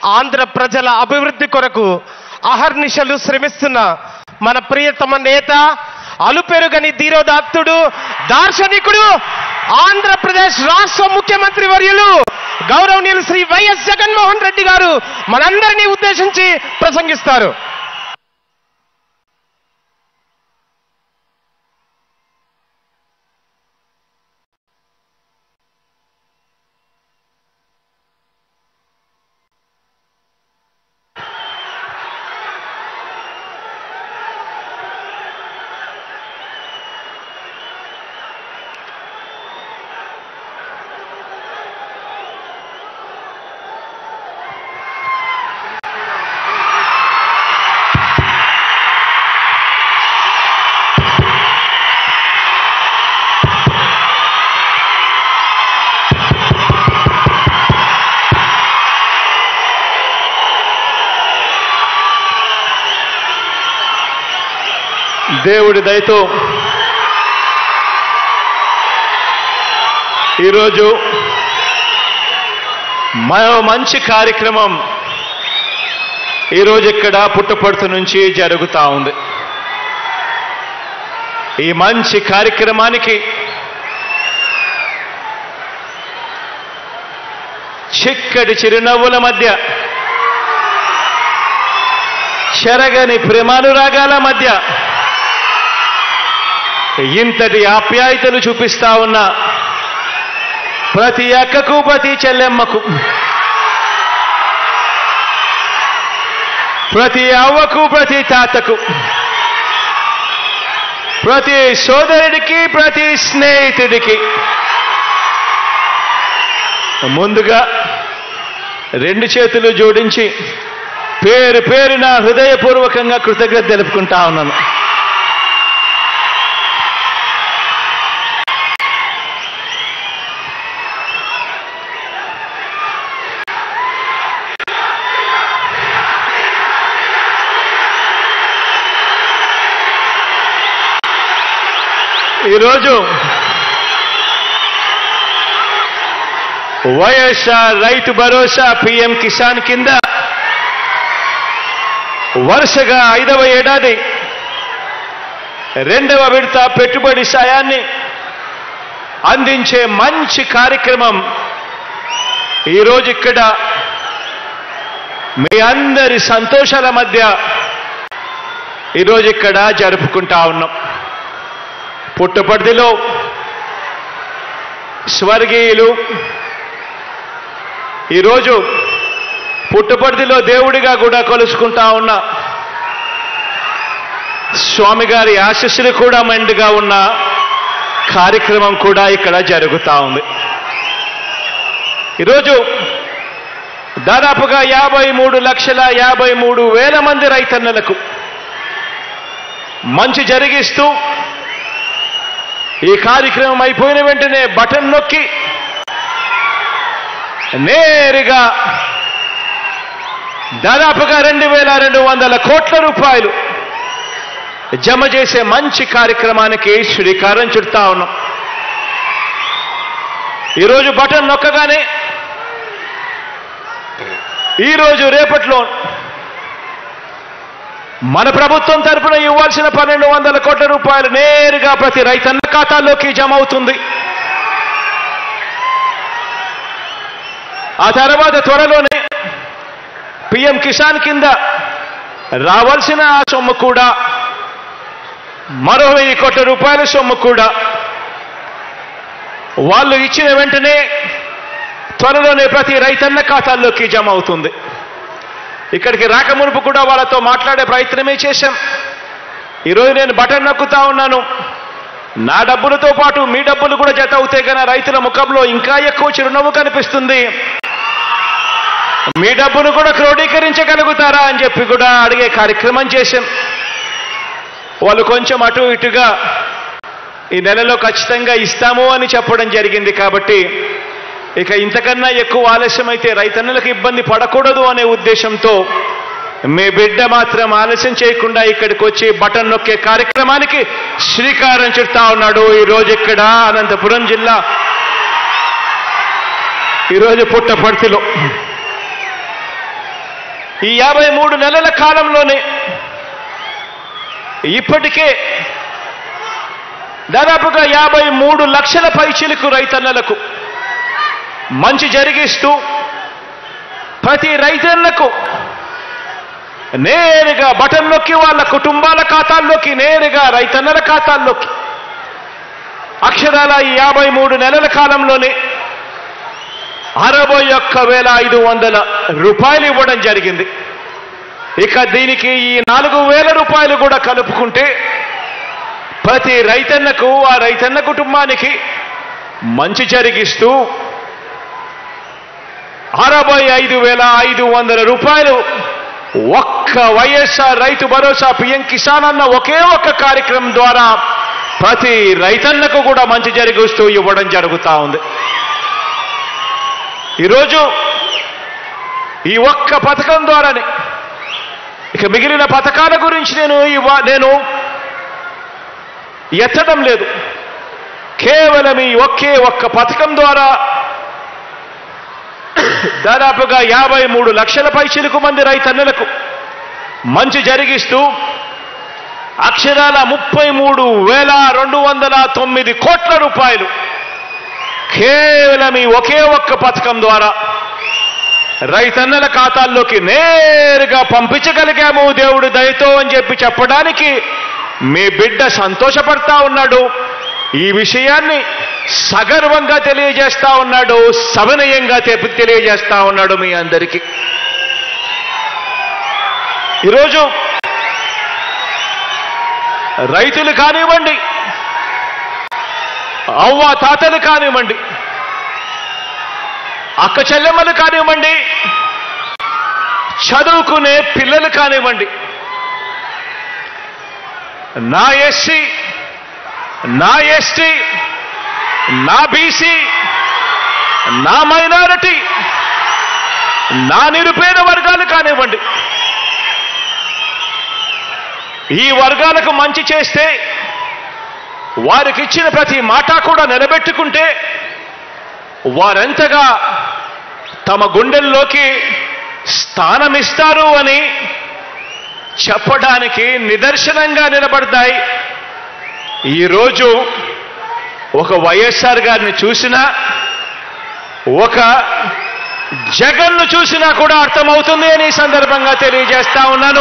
ఆంధ్ర ప్రజల అభివృద్ధి కొరకు అహర్నిశలు శ్రమిస్తున్న మన ప్రియతమ నేత అలుపెరుగని ధీరోదాత్తుడు దార్శనికుడు ఆంధ్రప్రదేశ్ రాష్ట్ర ముఖ్యమంత్రి వర్యులు గౌరవనీయులు శ్రీ వైఎస్ జగన్మోహన్ రెడ్డి గారు మనందరినీ ఉద్దేశించి ప్రసంగిస్తారు దేవుడి దయతో ఈరోజు మరో మంచి కార్యక్రమం ఈరోజు ఇక్కడ పుట్టపడుతు నుంచి జరుగుతా ఉంది ఈ మంచి కార్యక్రమానికి చిక్కటి చిరునవ్వుల మధ్య చెరగని ప్రేమానురాగాల మధ్య ఇంతటి ఆప్యాయతలు చూపిస్తా ఉన్న ప్రతి అక్కకు ప్రతి చెల్లెమ్మకు ప్రతి అవ్వకు ప్రతి తాతకు ప్రతి సోదరుడికి ప్రతి స్నేహితుడికి ముందుగా రెండు చేతులు జోడించి పేరు పేరున హృదయపూర్వకంగా కృతజ్ఞత తెలుపుకుంటా ఉన్నాను ఈరోజు వైఎస్ఆర్ రైతు భరోసా పిఎం కిసాన్ కింద వరుసగా ఐదవ ఏడాది రెండవ విడత పెట్టుబడి సాయాన్ని అందించే మంచి కార్యక్రమం ఈరోజు ఇక్కడ మీ అందరి సంతోషాల మధ్య ఈరోజు ఇక్కడ జరుపుకుంటా ఉన్నాం పుట్టపర్తిలో స్వర్గీయులు ఈరోజు పుట్టపర్తిలో దేవుడిగా కూడా కొలుసుకుంటా ఉన్న స్వామి గారి ఆశస్సులు కూడా మెండుగా ఉన్న కార్యక్రమం కూడా ఇక్కడ జరుగుతూ ఉంది ఈరోజు దాదాపుగా యాభై మూడు లక్షల యాభై మూడు వేల మంది రైతన్నలకు మంచి జరిగిస్తూ ఈ కార్యక్రమం అయిపోయిన వెంటనే బటన్ నొక్కి నేరుగా దాదాపుగా రెండు వేల రెండు వందల కోట్ల రూపాయలు జమ చేసే మంచి కార్యక్రమానికి శ్రీకారం చుడతా ఉన్నాం ఈరోజు బటన్ నొక్కగానే ఈరోజు రేపట్లో మన ప్రభుత్వం తరపున ఇవ్వాల్సిన పన్నెండు వందల కోట్ల రూపాయలు నేరుగా ప్రతి రైతన్న ఖాతాలోకి జమ అవుతుంది ఆ తర్వాత త్వరలోనే పిఎం కిసాన్ కింద రావాల్సిన ఆ సొమ్ము కూడా మరో వెయ్యి కోట్ల రూపాయల సొమ్ము కూడా వాళ్ళు ఇచ్చిన వెంటనే త్వరలోనే ప్రతి రైతన్న ఖాతాల్లోకి జమ అవుతుంది ఇక్కడికి రాకమునుపు కూడా వాళ్ళతో మాట్లాడే ప్రయత్నమే చేశాం ఈరోజు నేను బటన్ నొక్కుతా ఉన్నాను నా డబ్బులతో పాటు మీ డబ్బులు కూడా జత అవుతే కానీ రైతుల ముఖంలో ఇంకా ఎక్కువ చిరునవ్వు కనిపిస్తుంది మీ డబ్బును కూడా క్రోడీకరించగలుగుతారా అని చెప్పి కూడా అడిగే కార్యక్రమం చేశాం వాళ్ళు కొంచెం అటు ఇటుగా ఈ నెలలో ఖచ్చితంగా ఇస్తాము అని చెప్పడం జరిగింది కాబట్టి ఇక ఇంతకన్నా ఎక్కువ ఆలస్యం అయితే రైతన్నులకు ఇబ్బంది పడకూడదు అనే ఉద్దేశంతో మీ బిడ్డ మాత్రం ఆలస్యం చేయకుండా ఇక్కడికి వచ్చి బటన్ నొక్కే కార్యక్రమానికి శ్రీకారం చుడతా ఉన్నాడు ఈ రోజు ఇక్కడ అనంతపురం జిల్లా ఈరోజు పుట్టపర్తిలో ఈ యాభై మూడు నెలల కాలంలోనే ఇప్పటికే దాదాపుగా యాభై మూడు లక్షల పైచిలుకు రైతన్నలకు మంచి జరిగిస్తూ ప్రతి రైతన్నకు నేరుగా బటన్ నొక్కి వాళ్ళ కుటుంబాల ఖాతాల్లోకి నేరుగా రైతన్నల ఖాతాల్లోకి అక్షరాల ఈ యాభై మూడు నెలల కాలంలోనే అరవై ఒక్క వేల ఐదు వందల రూపాయలు ఇవ్వడం జరిగింది ఇక దీనికి ఈ నాలుగు వేల రూపాయలు కూడా కలుపుకుంటే ప్రతి రైతన్నకు ఆ రైతన్న కుటుంబానికి మంచి జరిగిస్తూ అరవై ఐదు వేల ఐదు వందల రూపాయలు ఒక్క వైఎస్ఆర్ రైతు భరోసా పిఎం కిసాన్ అన్న ఒకే ఒక్క కార్యక్రమం ద్వారా ప్రతి రైతన్నకు కూడా మంచి జరిగిస్తూ ఇవ్వడం జరుగుతూ ఉంది ఈరోజు ఈ ఒక్క పథకం ద్వారానే ఇక మిగిలిన పథకాల గురించి నేను ఇవ్వ నేను ఎత్తడం లేదు కేవలం ఈ ఒకే ఒక్క పథకం ద్వారా దాదాపుగా యాభై మూడు లక్షల పైచిలుకు మంది రైతన్నులకు మంచి జరిగిస్తూ అక్షరాల ముప్పై మూడు వేల రెండు వందల తొమ్మిది కోట్ల రూపాయలు కేవలం ఈ ఒకే ఒక్క పథకం ద్వారా రైతన్నల ఖాతాల్లోకి నేరుగా పంపించగలిగాము దేవుడి దయతో అని చెప్పి చెప్పడానికి మీ బిడ్డ సంతోషపడతా ఉన్నాడు ఈ విషయాన్ని సగర్వంగా తెలియజేస్తా ఉన్నాడు సవినయంగా తె- తెలియజేస్తా ఉన్నాడు మీ అందరికీ ఈరోజు రైతులు కానివ్వండి అవ్వ తాతలు కానివ్వండి అక్క చెల్లెమ్మలు కానివ్వండి చదువుకునే పిల్లలు కానివ్వండి నా ఎస్సీ నా ఎస్టీ నా బీసీ నా మైనారిటీ నా నిరుపేద వర్గాలు కానివ్వండి ఈ వర్గాలకు మంచి చేస్తే వారికి ఇచ్చిన ప్రతి మాట కూడా నిలబెట్టుకుంటే వారెంతగా తమ గుండెల్లోకి స్థానమిస్తారు అని చెప్పడానికి నిదర్శనంగా నిలబడతాయి ఈరోజు ఒక వైఎస్ఆర్ గారిని చూసినా ఒక జగన్ను చూసినా కూడా అర్థమవుతుంది అని ఈ సందర్భంగా తెలియజేస్తా ఉన్నాను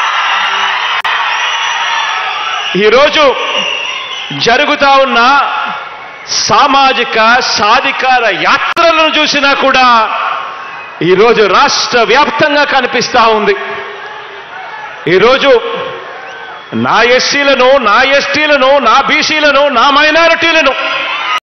ఈరోజు జరుగుతా ఉన్న సామాజిక సాధికార యాత్రలను చూసినా కూడా ఈరోజు రాష్ట్ర వ్యాప్తంగా కనిపిస్తా ఉంది ఈరోజు నా ఎస్సీలను నా ఎస్టీలను నా బీసీలను నా మైనారిటీలను